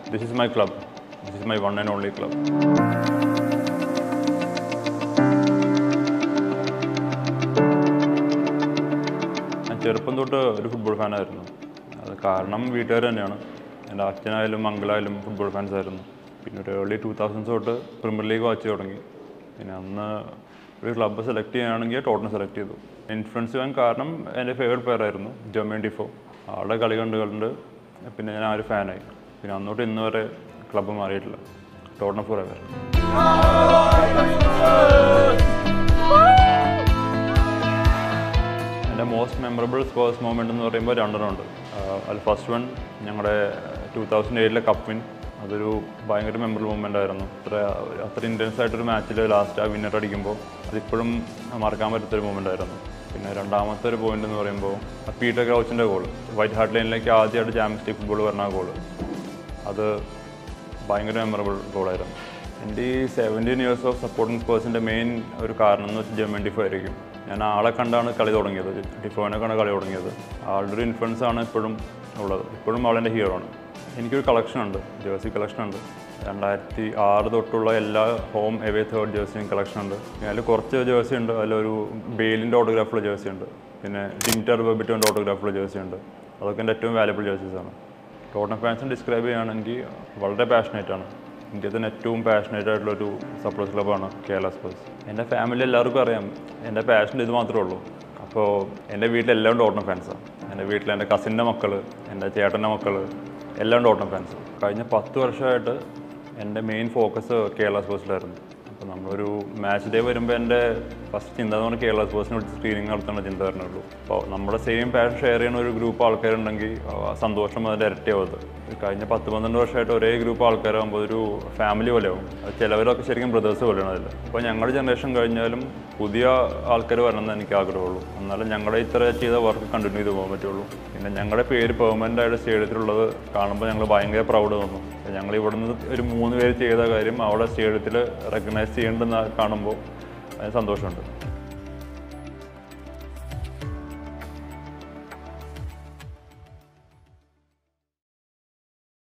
this is my club this is my one and only club ഞാൻ ചെറുപ്പം തൊട്ട് ഒരു ഫുട്ബോൾ ഫാനായിരുന്നു അത് കാരണം വീട്ടുകാർ തന്നെയാണ് എൻ്റെ അച്ഛനായാലും മംഗളായാലും ഫുട്ബോൾ ഫാൻസ് ആയിരുന്നു പിന്നെ ഒരു ഏർലി ടൂ തൗസൻഡ്സ് തൊട്ട് പ്രീമിയർ ലീഗ് വാച്ച് തുടങ്ങി പിന്നെ അന്ന് ഒരു ക്ലബ്ബ് സെലക്ട് ചെയ്യാനാണെങ്കിൽ ടോട്ടനം സെലക്ട് ചെയ്തു ഇൻഫ്ലുവൻസ് ചെയ്യാൻ കാരണം എൻ്റെ ഫേവറേറ്റ് പ്ലെയർ ആയിരുന്നു ജോമേൻ ഡിഫോ ആളുടെ കളി കണ്ട് കണ്ട് പിന്നെ ഞാൻ ആ ഒരു ഫാനായി പിന്നെ അന്നോട്ട് ഇന്ന് വരെ ക്ലബ്ബ് മാറിയിട്ടില്ല ടോട്ടനം ഫോർ എവർ എൻ്റെ മോസ്റ്റ് മെമ്മറബിൾ സ്പോർട്സ് മൊമെൻ്റ് എന്ന് പറയുമ്പോൾ രണ്ടെണ്ണം ഉണ്ട് അതിൽ ഫസ്റ്റ് വൺ ഞങ്ങളുടെ ടൂ തൗസൻഡ് എയ്റ്റിലെ കപ്പ് വിൻ അതൊരു ഭയങ്കര മെമ്മറബിൾ മൊമെൻ്റ് ആയിരുന്നു അത്ര അത്ര ഇൻറ്റൻസ് ആയിട്ടൊരു മാച്ചിൽ ലാസ്റ്റ് ആ വിന്നർ അടിക്കുമ്പോൾ അതിപ്പോഴും മറക്കാൻ പറ്റാത്തൊരു മൊമെൻ്റ് ആയിരുന്നു പിന്നെ രണ്ടാമത്തെ ഒരു പോയിന്റ് എന്ന് പറയുമ്പോൾ പീറ്റർ ക്രൗച്ചിൻ്റെ ഗോൾ വൈറ്റ് ഹാർട്ട് ലൈനിലേക്ക് ആദ്യമായിട്ട് ചാമ്പ്യൻസ് ലീഗ് ഫുട്ബോൾ പറഞ്ഞ ഗോൾ അത് ഭയങ്കര മെമ്മറബിൾ ഗോളായിരുന്നു എൻ്റെ ഈ സെവൻറ്റീൻ ഇയേഴ്സ് ഓഫ് സപ്പോർട്ടിംഗ് സ്പേഴ്സിൻ്റെ മെയിൻ ഒരു കാരണം എന്ന് വെച്ചാൽ ജർമ്മൻ ഡിഫോ ആയിരിക്കും ഞാൻ ആളെ കണ്ടാണ് കളി തുടങ്ങിയത് ഡിഫോനെ കണ്ടാണ് കളി തുടങ്ങിയത് ആളുടെ ഒരു ഇൻഫ്ലുവൻസ് ആണ് ഇപ്പോഴും ഉള്ളത് ഇപ്പോഴും ആളെൻ്റെ ഹീറോ ആണ് എനിക്കൊരു കളക്ഷൻ ഉണ്ട് ജേഴ്സി കളക്ഷൻ ഉണ്ട് രണ്ടായിരത്തി ആറ് തൊട്ടുള്ള എല്ലാ ഹോം എവേ തേർഡ് ജേഴ്സിയും കളക്ഷൻ ഉണ്ട് പിന്നെ അതിൽ കുറച്ച് ജേഴ്സി ഉണ്ട് അതിലൊരു ബെയിലിൻ്റെ ഓട്ടോഗ്രാഫുള്ള ജേഴ്സി ഉണ്ട് പിന്നെ ടിംറ്റർ ബെബിറ്റോൻ്റെ ഓട്ടോഗ്രാഫുള്ള ജേഴ്സി ഉണ്ട് അതൊക്കെ എൻ്റെ ഏറ്റവും വാല്യബിൾ ജേഴ്സീസ് ആണ് ടോട്ടം ഫാൻസിനെ ഡിസ്ക്രൈബ് ചെയ്യുകയാണെങ്കിൽ വളരെ പാഷനേറ്റ് ആണ് ഇന്ത്യയിൽ തന്നെ ഏറ്റവും പാഷനേറ്റ് ആയിട്ടുള്ള ഒരു സപ്പോർട്സ് ക്ലബ്ബാണ് കേരള സ്പോർട്സ് എൻ്റെ ഫാമിലി എല്ലാവർക്കും അറിയാം എൻ്റെ പാഷൻ ഇത് മാത്രമേ ഉള്ളൂ അപ്പോൾ എൻ്റെ വീട്ടിൽ എല്ലാം ടോട്ടം ഫാൻസാണ് എൻ്റെ വീട്ടിൽ എൻ്റെ കസിൻ്റെ മക്കൾ എൻ്റെ ചേട്ടൻ്റെ മക്കൾ എല്ലാം ടോട്ടം ഫാൻസ് കഴിഞ്ഞ പത്ത് വർഷമായിട്ട് എൻ്റെ മെയിൻ ഫോക്കസ് കേരള സ്പോർട്സിലായിരുന്നു അപ്പോൾ നമ്മളൊരു മാച്ച് ഡേ വരുമ്പോൾ എൻ്റെ ഫസ്റ്റ് ചിന്ത എന്ന് പറഞ്ഞാൽ കേരള സ്പോർട്സിനെ വിളിച്ച് സ്ക്രീനിങ് നടത്തുന്ന ചിന്ത വരുന്നുള്ളൂ അപ്പോൾ നമ്മുടെ സെയിം പാഷൻ ഷെയർ ചെയ്യുന്ന ഒരു ഗ്രൂപ്പ് ആൾക്കാരുണ്ടെങ്കിൽ ആ സന്തോഷം അതിൻ്റെ ഇരട്ടിയാവത് കഴിഞ്ഞ പത്ത് പന്ത്രണ്ട് വർഷമായിട്ട് ഒരേ ഗ്രൂപ്പ് ആൾക്കാരാകുമ്പോൾ ഒരു ഫാമിലി പോലെയാവും അത് ചിലവരൊക്കെ ശരിക്കും ബ്രദേഴ്സ് പോലെയാണ് അതിൽ അപ്പോൾ ഞങ്ങളുടെ ജനറേഷൻ കഴിഞ്ഞാലും പുതിയ ആൾക്കാർ വരണമെന്ന് എനിക്ക് ആഗ്രഹമുള്ളൂ എന്നാലും ഞങ്ങളുടെ ഇത്ര ചെയ്ത വർക്ക് കണ്ടിന്യൂ ചെയ്ത് പോകാൻ പറ്റുള്ളൂ പിന്നെ ഞങ്ങളുടെ പേര് പെർമനൻ്റ് ആയിട്ട് സ്റ്റേഡിയത്തിലുള്ളത് കാണുമ്പോൾ ഞങ്ങൾ ഭയങ്കര പ്രൗഡ് തോന്നും ഞങ്ങൾ ഇവിടുന്ന് ഒരു മൂന്ന് പേര് ചെയ്ത കാര്യം അവിടെ സ്റ്റേഡിയത്തിൽ റെക്കഗ്നൈസ് ചെയ്യേണ്ടെന്ന് കാണുമ്പോൾ അതിന് സന്തോഷമുണ്ട്